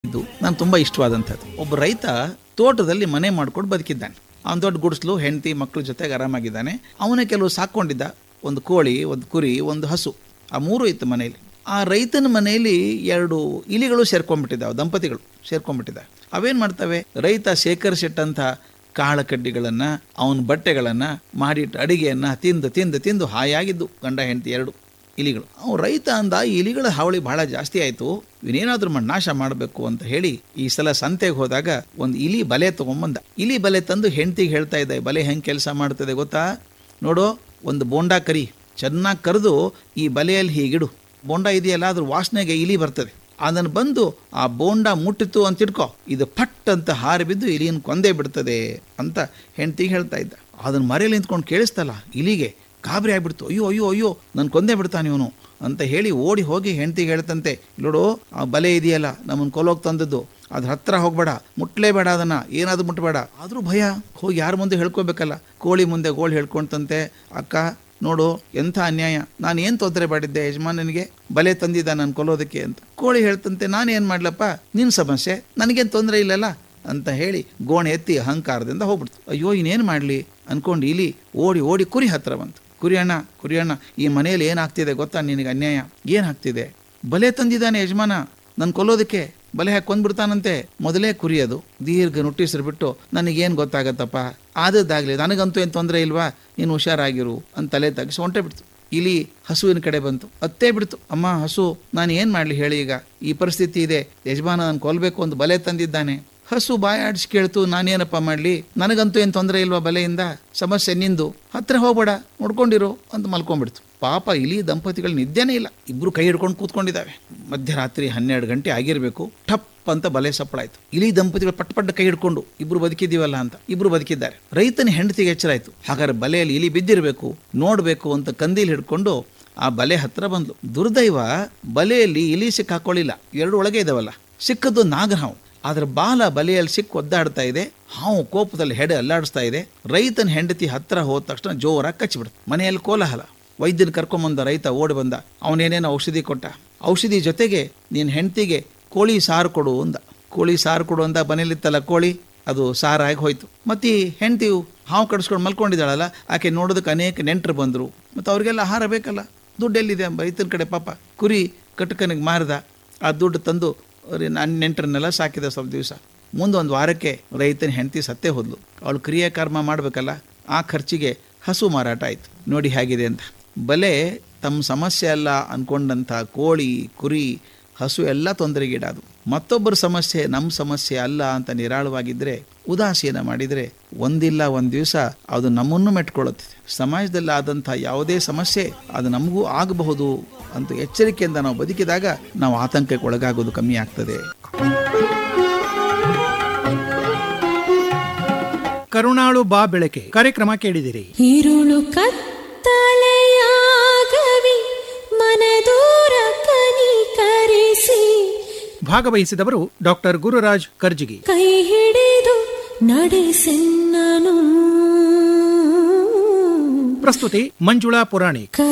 ಇದು ನಾನು ತುಂಬಾ ಇಷ್ಟವಾದಂಥದ್ದು ಒಬ್ಬ ರೈತ ತೋಟದಲ್ಲಿ ಮನೆ ಮಾಡ್ಕೊಂಡು ಬದುಕಿದ್ದಾನೆ ಅವನ ದೊಡ್ಡ ಗುಡಿಸ್ಲು ಹೆಂಡತಿ ಮಕ್ಕಳ ಜೊತೆಗೆ ಆರಾಮಾಗಿದ್ದಾನೆ ಅವನೇ ಕೆಲವು ಸಾಕೊಂಡಿದ್ದ ಒಂದು ಕೋಳಿ ಒಂದು ಕುರಿ ಒಂದು ಹಸು ಆ ಮೂರು ಇತ್ತು ಮನೆಯಲ್ಲಿ ಆ ರೈತನ ಮನೆಯಲ್ಲಿ ಎರಡು ಇಲಿಗಳು ಸೇರ್ಕೊಂಡ್ಬಿಟ್ಟಿದ್ದಾವೆ ದಂಪತಿಗಳು ಸೇರ್ಕೊಂಡ್ಬಿಟ್ಟಿದ್ದಾವೆ ಅವೇನ್ ಮಾಡ್ತವೆ ರೈತ ಶೇಖರಿಸಿಟ್ಟಂಥ ಕಾಳ ಕಡ್ಡಿಗಳನ್ನು ಅವನ ಬಟ್ಟೆಗಳನ್ನು ಮಾಡಿಟ್ಟು ಅಡಿಗೆಯನ್ನ ತಿಂದು ತಿಂದು ತಿಂದು ಹಾಯಾಗಿದ್ದು ಗಂಡ ಹೆಂಡತಿ ಎರಡು ಇಲಿಗಳು ಅವ್ ರೈತ ಅಂದ ಈ ಇಲಿಗಳ ಹಾವಳಿ ಬಹಳ ಜಾಸ್ತಿ ಆಯಿತು ಇವನೇನಾದ್ರೂ ಮಾಡಿ ನಾಶ ಮಾಡಬೇಕು ಅಂತ ಹೇಳಿ ಈ ಸಲ ಸಂತೆಗೆ ಹೋದಾಗ ಒಂದು ಇಲಿ ಬಲೆ ತಗೊಂಬಂದ ಇಲಿ ಬಲೆ ತಂದು ಹೆಂಡತಿಗೆ ಹೇಳ್ತಾ ಇದ್ದ ಈ ಬಲೆ ಹೆಂಗೆ ಕೆಲಸ ಮಾಡ್ತದೆ ಗೊತ್ತಾ ನೋಡು ಒಂದು ಬೋಂಡಾ ಕರಿ ಚೆನ್ನಾಗಿ ಕರೆದು ಈ ಬಲೆಯಲ್ಲಿ ಹೀಗಿಡು ಬೋಂಡ ಇದೆಯಲ್ಲ ಅದ್ರ ವಾಸನೆಗೆ ಇಲಿ ಬರ್ತದೆ ಅದನ್ನು ಬಂದು ಆ ಬೋಂಡ ಮುಟ್ಟಿತು ಅಂತ ಇಟ್ಕೋ ಇದು ಪಟ್ ಅಂತ ಹಾರಿ ಬಿದ್ದು ಇಲಿಯನ್ನು ಕೊಂದೇ ಬಿಡ್ತದೆ ಅಂತ ಹೆಂಡತಿಗೆ ಹೇಳ್ತಾ ಇದ್ದ ಅದನ್ನ ಮರೆಯಲ್ಲಿ ನಿಂತ್ಕೊಂಡು ಕೇಳಿಸ್ತಲ್ಲ ಇಲಿಗೆ ಗಾಬರಿ ಆಗ್ಬಿಡ್ತು ಅಯ್ಯೋ ಅಯ್ಯೋ ಅಯ್ಯೋ ನನ್ ಕೊಂದೇ ಬಿಡ್ತಾನೆ ಇವನು ಅಂತ ಹೇಳಿ ಓಡಿ ಹೋಗಿ ಹೆಂಡತಿಗೆ ಹೇಳ್ತಂತೆ ನೋಡು ಆ ಬಲೆ ಇದೆಯಲ್ಲ ನಮ್ಮನ್ನು ಕೊಲೋಗ್ ತಂದದ್ದು ಅದ್ರ ಹತ್ರ ಹೋಗ್ಬೇಡ ಮುಟ್ಲೇಬೇಡ ಅದನ್ನ ಏನಾದ್ರು ಮುಟ್ಬೇಡ ಆದ್ರೂ ಭಯ ಹೋಗಿ ಯಾರ ಮುಂದೆ ಹೇಳ್ಕೊಬೇಕಲ್ಲ ಕೋಳಿ ಮುಂದೆ ಗೋಳು ಹೇಳ್ಕೊಂತಂತೆ ಅಕ್ಕ ನೋಡು ಎಂಥ ಅನ್ಯಾಯ ನಾನು ಏನು ತೊಂದರೆ ಮಾಡಿದ್ದೆ ಯಜಮಾನನಿಗೆ ಬಲೆ ತಂದಿದ್ದ ನಾನು ಕೊಲ್ಲೋದಕ್ಕೆ ಅಂತ ಕೋಳಿ ಹೇಳ್ತಂತೆ ನಾನು ಏನು ಮಾಡ್ಲಪ್ಪ ನಿನ್ನ ಸಮಸ್ಯೆ ನನಗೇನು ತೊಂದರೆ ಇಲ್ಲಲ್ಲ ಅಂತ ಹೇಳಿ ಗೋಣೆ ಎತ್ತಿ ಅಹಂಕಾರದಿಂದ ಹೋಗ್ಬಿಡ್ತು ಅಯ್ಯೋ ಇನ್ನೇನು ಮಾಡಲಿ ಅನ್ಕೊಂಡು ಇಲಿ ಓಡಿ ಓಡಿ ಕುರಿ ಹತ್ರ ಬಂತು ಕುರಿ ಅಣ್ಣ ಕುರಿ ಅಣ್ಣ ಈ ಮನೆಯಲ್ಲಿ ಏನಾಗ್ತಿದೆ ಗೊತ್ತಾ ನಿನಗೆ ಅನ್ಯಾಯ ಏನಾಗ್ತಿದೆ ಬಲೆ ತಂದಿದ್ದಾನೆ ಯಜಮಾನ ನನ್ ಕೊಲ್ಲೋದಕ್ಕೆ ಬಲೆ ಹಾಕಿ ಕೊಂದ್ಬಿಡ್ತಾನಂತೆ ಮೊದಲೇ ಕುರಿಯೋದು ದೀರ್ಘ ನುಟ್ಟಿಸ್ರು ಬಿಟ್ಟು ನನಗೇನು ಗೊತ್ತಾಗತ್ತಪ್ಪ ಆದದ್ದಾಗ್ಲಿ ನನಗಂತೂ ಏನು ತೊಂದರೆ ಇಲ್ವಾ ನೀನು ಹುಷಾರಾಗಿರು ಅಂತ ತಲೆ ತಗ್ಸಿ ಹೊಂಟೆ ಬಿಡ್ತು ಇಲಿ ಹಸುವಿನ ಕಡೆ ಬಂತು ಅತ್ತೇ ಬಿಡ್ತು ಅಮ್ಮ ಹಸು ನಾನು ಏನು ಮಾಡಲಿ ಹೇಳಿ ಈಗ ಈ ಪರಿಸ್ಥಿತಿ ಇದೆ ಯಜಮಾನ ನಾನು ಕೊಲ್ಬೇಕು ಅಂತ ಬಲೆ ತಂದಿದ್ದಾನೆ ಹಸು ಬಾಯಿ ಆಡಿಸಿ ಕೇಳ್ತು ನಾನೇನಪ್ಪ ಮಾಡಲಿ ನನಗಂತೂ ಏನು ತೊಂದರೆ ಇಲ್ವಾ ಬಲೆಯಿಂದ ಸಮಸ್ಯೆ ನಿಂದು ಹತ್ರ ಹೋಗ್ಬೇಡ ನೋಡ್ಕೊಂಡಿರು ಅಂತ ಮಲ್ಕೊಂಡ್ಬಿಡ್ತು ಪಾಪ ಇಲಿ ದಂಪತಿಗಳು ನಿದ್ದೆನೇ ಇಲ್ಲ ಇಬ್ರು ಕೈ ಹಿಡ್ಕೊಂಡು ಕೂತ್ಕೊಂಡಿದ್ದಾವೆ ಮಧ್ಯರಾತ್ರಿ ಹನ್ನೆರಡು ಗಂಟೆ ಆಗಿರಬೇಕು ಟಪ್ ಅಂತ ಬಲೆ ಸಪ್ಪಳಾಯ್ತು ಇಲಿ ದಂಪತಿಗಳು ಪಟ್ ಪಟ್ಟ ಕೈ ಹಿಡ್ಕೊಂಡು ಇಬ್ರು ಬದುಕಿದ್ದೀವಲ್ಲ ಅಂತ ಇಬ್ರು ಬದುಕಿದ್ದಾರೆ ರೈತನ ಹೆಂಡತಿಗೆ ಎಚ್ಚರಾಯ್ತು ಹಾಗಾದ್ರೆ ಬಲೆಯಲ್ಲಿ ಇಲಿ ಬಿದ್ದಿರಬೇಕು ನೋಡಬೇಕು ಅಂತ ಕಂದೀಲ್ ಹಿಡ್ಕೊಂಡು ಆ ಬಲೆ ಹತ್ರ ಬಂದ್ಲು ದುರ್ದೈವ ಬಲೆಯಲ್ಲಿ ಇಲಿ ಸಿಕ್ಕಾಕೊಳ್ಳಿಲ್ಲ ಎರಡು ಒಳಗೆ ಇದಾವಲ್ಲ ಸಿಕ್ಕದ್ದು ನಾಗರಹಾವು ಅದರ ಬಾಲ ಬಲೆಯಲ್ಲಿ ಸಿಕ್ಕು ಒದ್ದಾಡ್ತಾ ಇದೆ ಹಾವು ಕೋಪದಲ್ಲಿ ಹೆಡೆ ಅಲ್ಲಾಡಿಸ್ತಾ ಇದೆ ರೈತನ ಹೆಂಡತಿ ಹತ್ರ ಹೋದ ತಕ್ಷಣ ಜೋರಾಗಿ ಕಚ್ಚಿಬಿಡ್ತು ಮನೆಯಲ್ಲಿ ಕೋಲಾಹಲ ವೈದ್ಯನ ಕರ್ಕೊಂಬಂದ ರೈತ ಓಡಿ ಬಂದ ಅವನೇನೇನೋ ಔಷಧಿ ಕೊಟ್ಟ ಔಷಧಿ ಜೊತೆಗೆ ನೀನ್ ಹೆಂಡತಿಗೆ ಕೋಳಿ ಸಾರು ಕೊಡು ಅಂದ ಕೋಳಿ ಸಾರು ಕೊಡು ಅಂದ ಮನೇಲಿತ್ತಲ್ಲ ಕೋಳಿ ಅದು ಸಾರಾಗಿ ಹೋಯ್ತು ಮತ್ತೆ ಈ ಹೆಂಡತಿ ಹಾವು ಕಡಿಸ್ಕೊಂಡು ಮಲ್ಕೊಂಡಿದ್ದಾಳಲ್ಲ ಆಕೆ ನೋಡೋದಕ್ಕೆ ಅನೇಕ ನೆಂಟರು ಬಂದರು ಮತ್ತು ಅವ್ರಿಗೆಲ್ಲ ಆಹಾರ ಬೇಕಲ್ಲ ದುಡ್ಡು ಎಲ್ಲಿದೆ ರೈತನ ಕಡೆ ಪಾಪ ಕುರಿ ಕಟಕನಿಗೆ ಮಾರಿದ ಆ ದುಡ್ಡು ತಂದು ನನ್ನ ನೆಂಟರನ್ನೆಲ್ಲ ಸಾಕಿದ ಸ್ವಲ್ಪ ದಿವಸ ಮುಂದೆ ಒಂದು ವಾರಕ್ಕೆ ರೈತನ ಹೆಂಡತಿ ಸತ್ತೇ ಹೋದ್ಲು ಅವಳು ಕ್ರಿಯಾಕರ್ಮ ಮಾಡಬೇಕಲ್ಲ ಆ ಖರ್ಚಿಗೆ ಹಸು ಮಾರಾಟ ಆಯ್ತು ನೋಡಿ ಹೇಗಿದೆ ಅಂತ ಬಲೆ ತಮ್ಮ ಸಮಸ್ಯೆ ಅಲ್ಲ ಅನ್ಕೊಂಡಂಥ ಕೋಳಿ ಕುರಿ ಹಸು ಎಲ್ಲ ತೊಂದರೆಗೀಡಾದು ಮತ್ತೊಬ್ಬರ ಸಮಸ್ಯೆ ನಮ್ಮ ಸಮಸ್ಯೆ ಅಲ್ಲ ಅಂತ ನಿರಾಳವಾಗಿದ್ದರೆ ಉದಾಸೀನ ಮಾಡಿದರೆ ಒಂದಿಲ್ಲ ಒಂದು ದಿವಸ ಅದು ನಮ್ಮನ್ನು ಮೆಟ್ಕೊಳ್ಳುತ್ತೆ ಸಮಾಜದಲ್ಲಿ ಆದಂಥ ಯಾವುದೇ ಸಮಸ್ಯೆ ಅದು ನಮಗೂ ಆಗಬಹುದು ಅಂತ ಎಚ್ಚರಿಕೆಯಿಂದ ನಾವು ಬದುಕಿದಾಗ ನಾವು ಆತಂಕಕ್ಕೆ ಒಳಗಾಗೋದು ಕಮ್ಮಿ ಆಗ್ತದೆ ಕರುಣಾಳು ಬಾ ಬೆಳಕೆ ಕಾರ್ಯಕ್ರಮ ಕೇಳಿದಿರಿ ഇരുളു കത്തലയാകവി മനദൂര ಕನಿಕರಿಸಿ ಭಾಗವಹಿಸಿದವರು ಡಾಕ್ಟರ್ ಗುರುರಾಜ್ ಕರ್ಜಿಗಿ ಕೈ ಹಿಡಿದು ನಡೆಸೆನ್ನನು ಪ್ರಸ್ತುತಿ ಮಂಜುಳಾ ಪುರಾಣಿಕ್